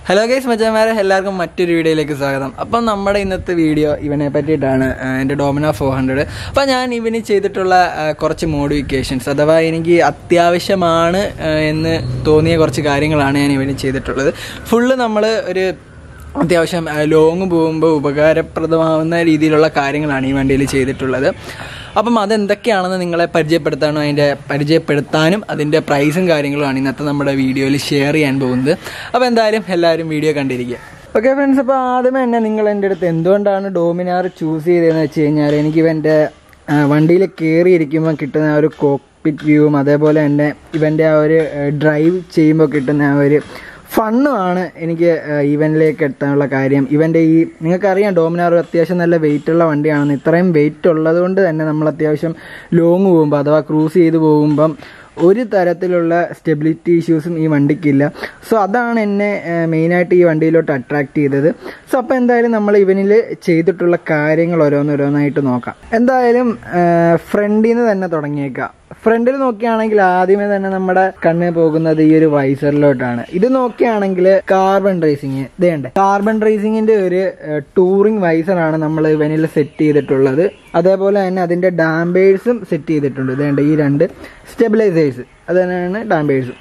hello guys മച്ചാമാരെ എല്ലാവർക്കും മറ്റൊരു വീഡിയോയിലേക്ക് സ്വാഗതം അപ്പം നമ്മുടെ ഇന്നത്തെ വീഡിയോ ഇവനെ പറ്റിയിട്ടാണ് ആ, എൻ്റെ ഡോമിന ഫോർ ഹൺഡ്രഡ് അപ്പം ഞാൻ ഇവന് ചെയ്തിട്ടുള്ള ആ, കുറച്ച് മോഡിഫിക്കേഷൻസ് അഥവാ എനിക്ക് അത്യാവശ്യമാണ് ആ, എന്ന് തോന്നിയ കുറച്ച് കാര്യങ്ങളാണ് ഞാൻ ഇവന് ചെയ്തിട്ടുള്ളത് ഫുള്ള് നമ്മൾ ഒരു അത്യാവശ്യം ലോങ് പോകുമ്പോൾ ഉപകാരപ്രദമാവുന്ന രീതിയിലുള്ള കാര്യങ്ങളാണ് ഈ വണ്ടിയിൽ ചെയ്തിട്ടുള്ളത് അപ്പം അതെന്തൊക്കെയാണെന്ന് നിങ്ങളെ പരിചയപ്പെടുത്താനും അതിൻ്റെ പരിചയപ്പെടുത്താനും അതിൻ്റെ പ്രൈസും കാര്യങ്ങളുമാണ് ഇന്നത്തെ നമ്മുടെ വീഡിയോയിൽ ഷെയർ ചെയ്യാൻ പോകുന്നത് അപ്പോൾ എന്തായാലും എല്ലാവരും വീഡിയോ കണ്ടിരിക്കുക ഓക്കെ ഫ്രണ്ട്സ് അപ്പോൾ ആദ്യമേ തന്നെ നിങ്ങൾ എൻ്റെ അടുത്ത് എന്തുകൊണ്ടാണ് ഡോമിനാർ ചൂസ് ചെയ്തതെന്ന് വെച്ച് കഴിഞ്ഞാൽ എനിക്ക് ഇവൻ്റെ വണ്ടിയിൽ കയറിയിരിക്കുമ്പോൾ കിട്ടുന്ന ആ ഒരു കോക്പിറ്റ് വ്യൂവും അതേപോലെ തന്നെ ഇവൻ്റെ ആ ഒരു ഡ്രൈവ് ചെയ്യുമ്പോൾ കിട്ടുന്ന ആ ഒരു ഫണ്ണുമാണ് എനിക്ക് ഇവനിലേക്ക് എത്താനുള്ള കാര്യം ഇവൻ്റെ ഈ നിങ്ങൾക്കറിയാം ഡോമിനാർ അത്യാവശ്യം നല്ല വെയിറ്റ് ഉള്ള വണ്ടിയാണെന്ന് ഇത്രയും വെയിറ്റ് ഉള്ളത് കൊണ്ട് തന്നെ നമ്മൾ അത്യാവശ്യം ലോങ് പോകുമ്പോൾ അഥവാ ക്രൂസ് ചെയ്ത് പോകുമ്പം ഒരു തരത്തിലുള്ള സ്റ്റെബിലിറ്റി ഇഷ്യൂസും ഈ വണ്ടിക്കില്ല സോ അതാണ് എന്നെ മെയിനായിട്ട് ഈ വണ്ടിയിലോട്ട് അട്രാക്ട് ചെയ്തത് സോ അപ്പോൾ എന്തായാലും നമ്മൾ ഇവനിൽ ചെയ്തിട്ടുള്ള കാര്യങ്ങൾ ഓരോന്നോരോന്നായിട്ട് നോക്കാം എന്തായാലും ഫ്രണ്ടിൽ നിന്ന് തന്നെ തുടങ്ങിയേക്കാം ഫ്രണ്ടിൽ നോക്കുകയാണെങ്കിൽ ആദ്യമേ തന്നെ നമ്മുടെ കണ്ണ് പോകുന്നത് ഈ ഒരു വൈസറിലോട്ടാണ് ഇത് നോക്കുകയാണെങ്കിൽ കാർബൺ റേസിംഗ് ഇതേണ്ട കാർബൺ റേസിംഗിന്റെ ഒരു ടൂറിംഗ് വൈസറാണ് നമ്മൾ ഇവനിൽ സെറ്റ് ചെയ്തിട്ടുള്ളത് അതേപോലെ തന്നെ അതിന്റെ ഡാമ്പേഴ്സും സെറ്റ് ചെയ്തിട്ടുണ്ട് ഇതേണ്ട ഈ രണ്ട് സ്റ്റെബിലൈസേഴ്സ് അത് തന്നെയാണ് ഡാമ്പേഴ്സും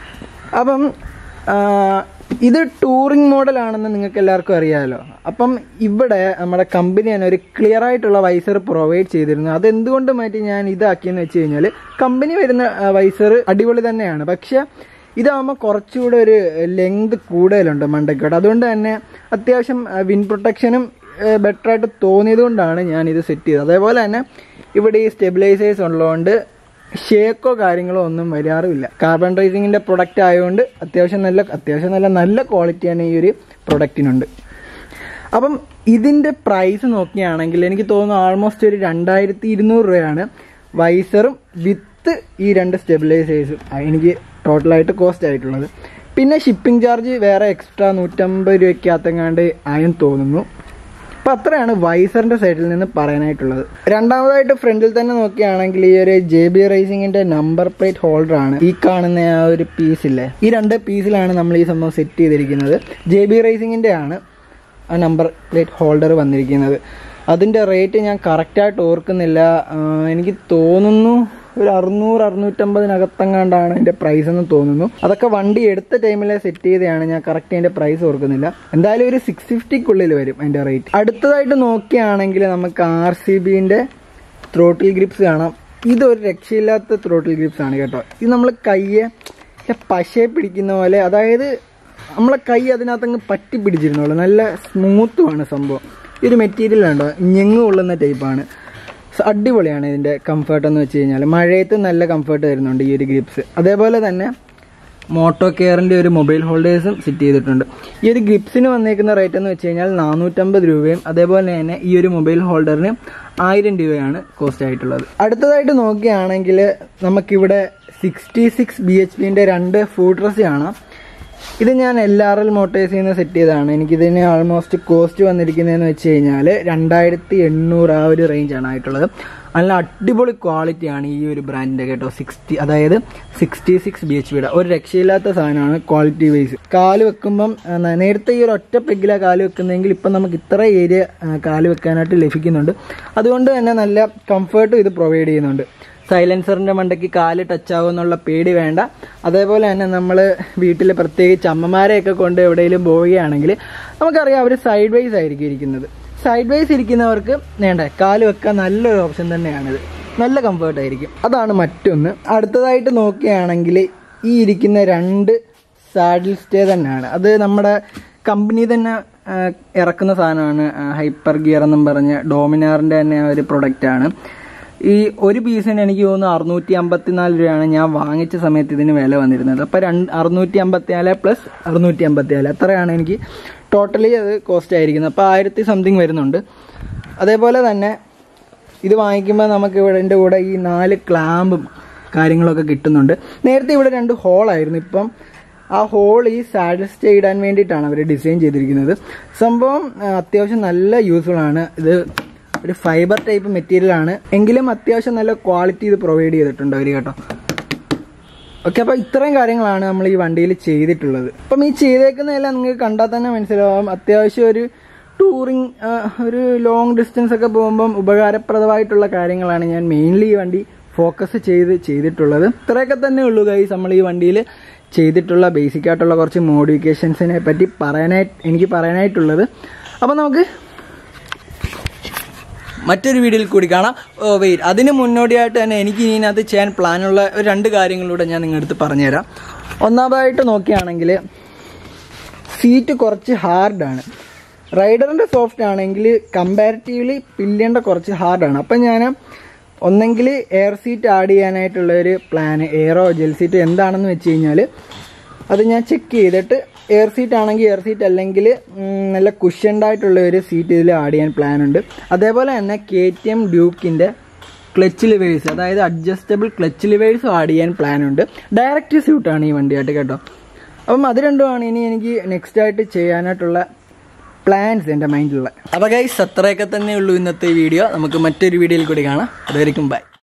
അപ്പം ആ, ഇത് ടൂറിംഗ് മോഡലാണെന്ന് നിങ്ങൾക്ക് എല്ലാവർക്കും അറിയാമല്ലോ അപ്പം ഇവിടെ നമ്മുടെ കമ്പനി തന്നെ ഒരു ക്ലിയർ ആയിട്ടുള്ള വൈസർ പ്രൊവൈഡ് ചെയ്തിരുന്നു അതെന്തുകൊണ്ട് മാറ്റി ഞാൻ ഇതാക്കിയെന്ന് വെച്ച് കഴിഞ്ഞാൽ കമ്പനി വരുന്ന വൈസർ അടിപൊളി തന്നെയാണ് പക്ഷെ ഇതാകുമ്പോൾ കുറച്ചുകൂടെ ഒരു ലെങ്ത് കൂടുതലുണ്ട് മണ്ടയ്ക്കോട്ട് അതുകൊണ്ട് തന്നെ അത്യാവശ്യം വിൻ പ്രൊട്ടക്ഷനും ബെറ്റർ ആയിട്ട് തോന്നിയത് കൊണ്ടാണ് ഞാൻ ഇത് സെറ്റ് ചെയ്തത് അതേപോലെ തന്നെ ഇവിടെ ഈ സ്റ്റെബിലൈസേഴ്സ് ഉള്ളതുകൊണ്ട് ഷേക്കോ കാര്യങ്ങളോ ഒന്നും വരാറുമില്ല കാർബൺ റൈസിങ്ങിന്റെ പ്രൊഡക്റ്റ് ആയതുകൊണ്ട് അത്യാവശ്യം നല്ല അത്യാവശ്യം നല്ല നല്ല ക്വാളിറ്റി തന്നെ ഈ ഒരു പ്രൊഡക്റ്റിനുണ്ട് അപ്പം ഇതിന്റെ പ്രൈസ് നോക്കുകയാണെങ്കിൽ എനിക്ക് തോന്നുന്നു ആൾമോസ്റ്റ് ഒരു രണ്ടായിരത്തി ഇരുന്നൂറ് രൂപയാണ് വൈസറും വിത്ത് ഈ രണ്ട് സ്റ്റെബിലൈസേഴ്സും എനിക്ക് ടോട്ടലായിട്ട് കോസ്റ്റ് ആയിട്ടുള്ളത് പിന്നെ ഷിപ്പിംഗ് ചാർജ് വേറെ എക്സ്ട്രാ നൂറ്റമ്പത് രൂപയ്ക്കകത്തെങ്ങാണ്ട് ആയെന്ന് തോന്നുന്നു അപ്പം അത്രയാണ് വൈസറിന്റെ സൈഡിൽ നിന്ന് പറയാനായിട്ടുള്ളത് രണ്ടാമതായിട്ട് ഫ്രണ്ടിൽ തന്നെ നോക്കുകയാണെങ്കിൽ ഈ ഒരു ജെ ബി റൈസിങ്ങിന്റെ നമ്പർ പ്ലേറ്റ് ഹോൾഡർ ആണ് ഈ കാണുന്ന ആ ഒരു പീസില്ലേ ഈ രണ്ട് പീസിലാണ് നമ്മൾ ഈ സംഭവം സെറ്റ് ചെയ്തിരിക്കുന്നത് ജെ ബി റൈസിങ്ങിന്റെ ആണ് ആ നമ്പർ പ്ലേറ്റ് ഹോൾഡർ വന്നിരിക്കുന്നത് അതിൻ്റെ റേറ്റ് ഞാൻ കറക്റ്റായിട്ട് ഓർക്കുന്നില്ല ആ, എനിക്ക് തോന്നുന്നു ഒരു അറുന്നൂറ് അറുന്നൂറ്റമ്പതിനകത്തെങ്ങാണ്ടാണ് അതിൻ്റെ പ്രൈസ് എന്ന് തോന്നുന്നു അതൊക്കെ വണ്ടി എടുത്ത ടൈമിൽ സെറ്റ് ചെയ്തതാണ് ഞാൻ കറക്റ്റ് അതിൻ്റെ പ്രൈസ് ഓർക്കുന്നില്ല എന്തായാലും ഒരു സിക്സ് ഫിഫ്റ്റിക്കുള്ളിൽ വരും അതിൻ്റെ റേറ്റ് അടുത്തതായിട്ട് നോക്കുകയാണെങ്കിൽ നമുക്ക് ആർ സി ബിൻ്റെ ത്രോട്ടിൽ ഗ്രിപ്സ് കാണാം ഇതൊരു രക്ഷയില്ലാത്ത ത്രോട്ടിൽ ഗ്രിപ്സ് ആണ് കേട്ടോ ഇത് നമ്മൾ കയ്യെ പശയെ പിടിക്കുന്ന പോലെ അതായത് നമ്മളെ കൈ അതിനകത്തങ്ങ് പറ്റി പിടിച്ചിരുന്നുള്ളൂ നല്ല സ്മൂത്തുമാണ് സംഭവം ഈ ഒരു മെറ്റീരിയൽ ഉണ്ടോ ഞെങ്ങ് കൊള്ളുന്ന ടൈപ്പാണ് അടിപൊളിയാണ് ഇതിൻ്റെ കംഫർട്ട് എന്ന് വെച്ച് കഴിഞ്ഞാൽ മഴയത്ത് നല്ല കംഫർട്ട് തരുന്നുണ്ട് ഈ ഒരു ഗ്രിപ്സ് അതേപോലെ തന്നെ മോട്ടോ കെയറിൻ്റെ ഒരു മൊബൈൽ ഹോൾഡേഴ്സും സെറ്റ് ചെയ്തിട്ടുണ്ട് ഈ ഒരു ഗ്രിപ്സിന് വന്നേക്കുന്ന റേറ്റ് എന്ന് വെച്ച് കഴിഞ്ഞാൽ നാനൂറ്റമ്പത് രൂപയും അതേപോലെ തന്നെ ഈ ഒരു മൊബൈൽ ഹോൾഡറിന് ആയിരം രൂപയാണ് കോസ്റ്റ് ആയിട്ടുള്ളത് അടുത്തതായിട്ട് നോക്കുകയാണെങ്കിൽ നമുക്കിവിടെ സിക്സ്റ്റി സിക്സ് ബി എച്ച് പിൻ്റെ രണ്ട് ഫൂട്രസ് കാണാം ഇത് ഞാൻ എൽ ആർ എൽ മോട്ടേഴ്സിൽ നിന്ന് സെറ്റ് ചെയ്തതാണ് എനിക്കിതിന് ആൾമോസ്റ്റ് കോസ്റ്റ് വന്നിരിക്കുന്നതെന്ന് വെച്ച് കഴിഞ്ഞാൽ രണ്ടായിരത്തി എണ്ണൂറ് ആ ഒരു റേഞ്ചാണ് ആയിട്ടുള്ളത് നല്ല അടിപൊളി ക്വാളിറ്റിയാണ് ഈ ഒരു ബ്രാൻഡിൻ്റെ കേട്ടോ സിക്സ്റ്റി അതായത് സിക്സ്റ്റി സിക്സ് ബി എച്ച് പിയുടെ ഒരു രക്ഷയില്ലാത്ത സാധനമാണ് ക്വാളിറ്റി വൈസ് കാല് വെക്കുമ്പം ആ, ന- നേരത്തെ ഈ ഒരു ഒറ്റ പെഗിലാണ് കാല് വെക്കുന്നതെങ്കിൽ ഇപ്പം നമുക്ക് ഇത്ര ഏരിയ ആ, കാല് വെക്കാനായിട്ട് ലഭിക്കുന്നുണ്ട് അതുകൊണ്ട് തന്നെ നല്ല കംഫർട്ടും ഇത് പ്രൊവൈഡ് ചെയ്യുന്നുണ്ട് സൈലൻസറിന്റെ മണ്ടയ്ക്ക് കാല് ടച്ച് ആവുമെന്നുള്ള പേടി വേണ്ട അതേപോലെ തന്നെ നമ്മൾ വീട്ടിൽ പ്രത്യേകിച്ച് അമ്മമാരെയൊക്കെ കൊണ്ട് എവിടെയെങ്കിലും പോവുകയാണെങ്കിൽ നമുക്കറിയാം അവർ സൈഡ് വൈസ് ആയിരിക്കും ഇരിക്കുന്നത് സൈഡ് വൈസ് ഇരിക്കുന്നവർക്ക് വേണ്ട കാല് വെക്കാൻ നല്ലൊരു ഓപ്ഷൻ തന്നെയാണിത് നല്ല കംഫർട്ട് ആയിരിക്കും അതാണ് മറ്റൊന്ന് അടുത്തതായിട്ട് നോക്കുകയാണെങ്കിൽ ഈ ഇരിക്കുന്ന രണ്ട് സാഡിൽ സ്റ്റേ തന്നെയാണ് അത് നമ്മുടെ കമ്പനി തന്നെ ആ, ഇറക്കുന്ന സാധനമാണ് ഹൈപ്പർ ഗിയർ എന്നും പറഞ്ഞ് ഡോമിനാറിൻ്റെ തന്നെ ഒരു പ്രൊഡക്റ്റാണ് ഈ ഒരു പീസിന് എനിക്ക് തോന്നുന്നു അറുന്നൂറ്റി അമ്പത്തിനാല് രൂപയാണ് ഞാൻ വാങ്ങിച്ച സമയത്ത് ഇതിന് വില വന്നിരുന്നത് അപ്പോൾ രണ്ട് അറുന്നൂറ്റി അമ്പത്തിനാല് പ്ലസ് അറുന്നൂറ്റി അമ്പത്തിനാല് അത്രയാണ് എനിക്ക് ടോട്ടലി അത് കോസ്റ്റ് ആയിരിക്കുന്നത് അപ്പോൾ ആയിരത്തി സംതിങ് വരുന്നുണ്ട് അതേപോലെ തന്നെ ഇത് വാങ്ങിക്കുമ്പോൾ നമുക്ക് ഇവിടെ എൻ്റെ കൂടെ ഈ നാല് ക്ലാമ്പും കാര്യങ്ങളൊക്കെ കിട്ടുന്നുണ്ട് നേരത്തെ ഇവിടെ രണ്ട് ഹോളായിരുന്നു ഇപ്പം ആ ഹോൾ ഈ സാഡിൽ സ്റ്റേ ഇടാൻ വേണ്ടിയിട്ടാണ് അവർ ഡിസൈൻ ചെയ്തിരിക്കുന്നത് സംഭവം ആ, അത്യാവശ്യം നല്ല യൂസ്ഫുൾ ആണ് ഇത് ഒരു ഫൈബർ ടൈപ്പ് മെറ്റീരിയൽ ആണ് എങ്കിലും അത്യാവശ്യം നല്ല ക്വാളിറ്റി ഇത് പ്രൊവൈഡ് ചെയ്തിട്ടുണ്ട് അവർ കേട്ടോ ഓക്കെ അപ്പോൾ ഇത്രയും കാര്യങ്ങളാണ് നമ്മൾ ഈ വണ്ടിയിൽ ചെയ്തിട്ടുള്ളത് അപ്പം ഈ ചെയ്തേക്കുന്നതെല്ലാം നിങ്ങൾക്ക് കണ്ടാൽ തന്നെ മനസ്സിലാവും അത്യാവശ്യം ഒരു ടൂറിങ് ഒരു ലോങ് ഡിസ്റ്റൻസ് ഒക്കെ പോകുമ്പം ഉപകാരപ്രദമായിട്ടുള്ള കാര്യങ്ങളാണ് ഞാൻ മെയിൻലി ഈ വണ്ടി ഫോക്കസ് ചെയ്ത് ചെയ്തിട്ടുള്ളത് ഇത്രയൊക്കെ തന്നെ ഉള്ളൂ ഗൈസ് നമ്മൾ ഈ വണ്ടിയിൽ ചെയ്തിട്ടുള്ള ബേസിക് ആയിട്ടുള്ള കുറച്ച് മോഡിഫിക്കേഷൻസിനെ പറ്റി പറയാനായിട്ട് എനിക്ക് പറയാനായിട്ടുള്ളത് അപ്പോൾ നമുക്ക് മറ്റൊരു വീഡിയോയിൽ കൂടി കാണാം ഓ വെയിറ്റ് അതിന് മുന്നോടിയായിട്ട് തന്നെ എനിക്ക് ഇതിനകത്ത് ചെയ്യാൻ പ്ലാനുള്ള ഒരു രണ്ട് കാര്യങ്ങളിലൂടെ ഞാൻ നിങ്ങളുടെ അടുത്ത് പറഞ്ഞുതരാം ഒന്നാമതായിട്ട് നോക്കുകയാണെങ്കിൽ സീറ്റ് കുറച്ച് ഹാർഡാണ് റൈഡറിൻ്റെ സോഫ്റ്റ് ആണെങ്കിൽ കമ്പാരിറ്റീവ്ലി പില്ലിയൻ്റെ കുറച്ച് ഹാർഡാണ് അപ്പം ഞാൻ ഒന്നെങ്കിൽ എയർ സീറ്റ് ആഡ് ചെയ്യാനായിട്ടുള്ള ഒരു പ്ലാൻ എയറോ ജെൽ സീറ്റ് എന്താണെന്ന് വെച്ച് കഴിഞ്ഞാൽ അത് ഞാൻ ചെക്ക് ചെയ്തിട്ട് എയർ സീറ്റ് ആണെങ്കിൽ എയർ സീറ്റ് അല്ലെങ്കിൽ ഉം, നല്ല കുഷ്യൻഡ് ആയിട്ടുള്ള ഒരു സീറ്റ് ഇതിൽ ആഡ് ചെയ്യാൻ പ്ലാൻ ഉണ്ട് അതേപോലെ തന്നെ കെ ടി എം ഡ്യൂക്കിൻ്റെ ക്ലച്ച് ലിവേഴ്സ് അതായത് അഡ്ജസ്റ്റബിൾ ക്ലച്ച് ലിവേഴ്സും ആഡ് ചെയ്യാൻ പ്ലാൻ ഉണ്ട് ഡയറക്റ്റ് സ്യൂട്ടാണ് ഈ വണ്ടിയായിട്ട് കേട്ടോ അപ്പം അത് രണ്ടുമാണ് ഇനി എനിക്ക് നെക്സ്റ്റ് ആയിട്ട് ചെയ്യാനായിട്ടുള്ള പ്ലാൻസ് എൻ്റെ മൈൻഡിലുള്ള അപ്പോൾ ഗൈസ് അത്രയൊക്കെ തന്നെ ഉള്ളൂ ഇന്നത്തെ വീഡിയോ നമുക്ക് മറ്റൊരു വീഡിയോയിൽ കൂടി കാണാം അതുവരെയും ബൈ